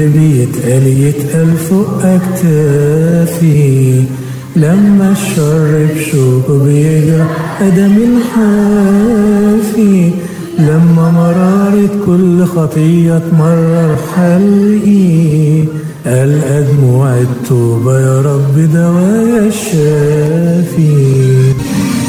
الحمل بيتقال يتقال فوق أكتافي لما الشر بشوكه بيجرح أدم الحافي لما مرارة كل خطية تمرر حلقي ألقى دموع التوبة يا رب دوايا الشافي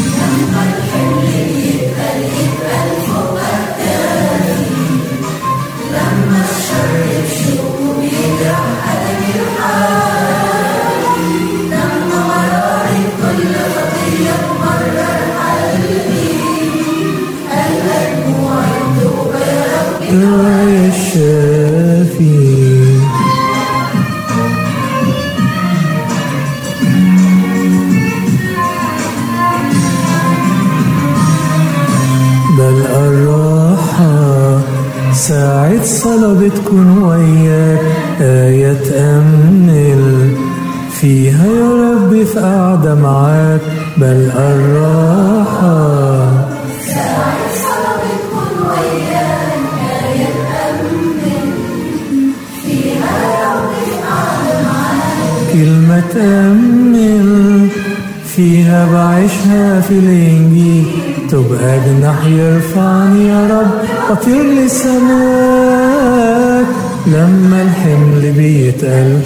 دوايا الشافي بل الراحة ساعة صلاة بتكون وياك آية تأمل فيها يا ربي في قعدة معاك بل الراحة كلمة تأمل فيها بعيشها في الإنجيل تبقى جناح يرفعني يا رب أطير لسماك لما الحمل بيتقل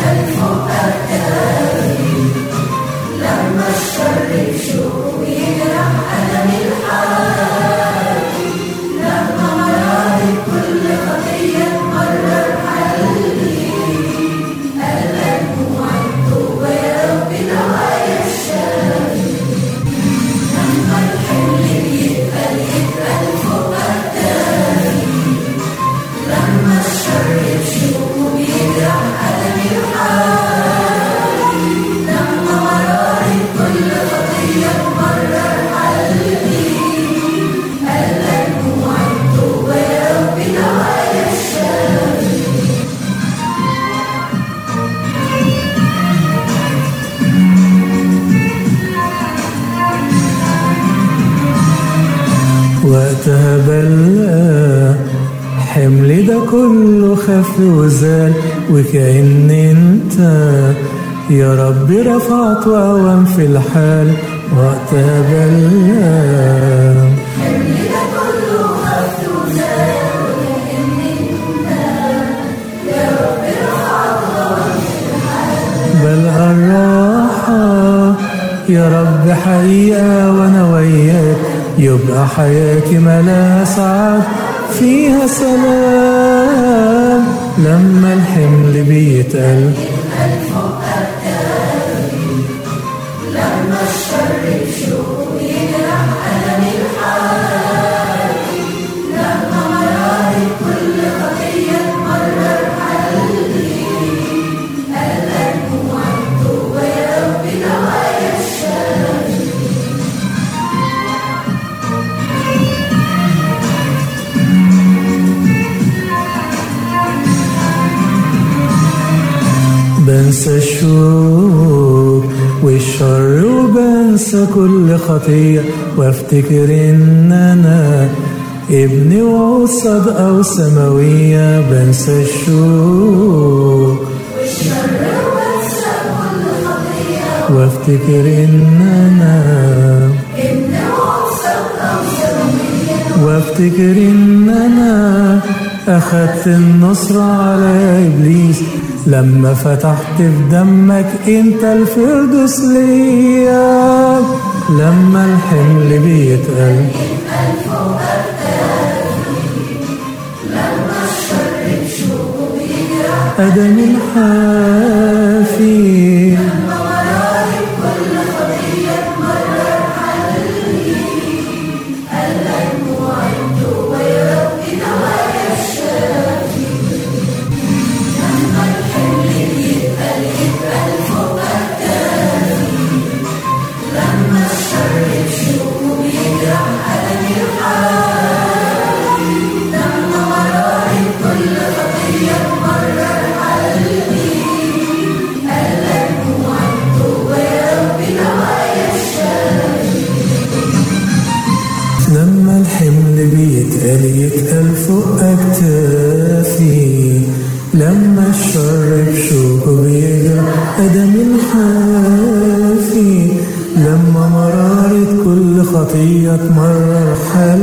وقتها بلى حملي ده كله خف وزال وكأن انت يا رب رفعت وأوام في الحال وقتها بلى بل الراحة يا رب حقيقة وأنا وياك يبقى حياتي ملاها سعاد فيها سلام لما الحمل بيتقل بنسى الشوق والشر وبنسى كل خطية وافتكر ان انا ابني وعود صدقة وسماوية بنسى الشوق وافتكر ان انا وافتكر ان انا اخدت النصر على ابليس لما فتحت في دمك انت الفردوس ليا لما الحمل بيتقل أدم الحافي لما الحمل بيتقل يتقل فوق أكتافي لما الشر بشوكه بيجرح أدم الحافي لما مرارة كل خطية تمرر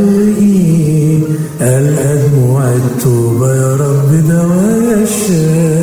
حلقي قال دموع التوبة يا رب دوايا الشافي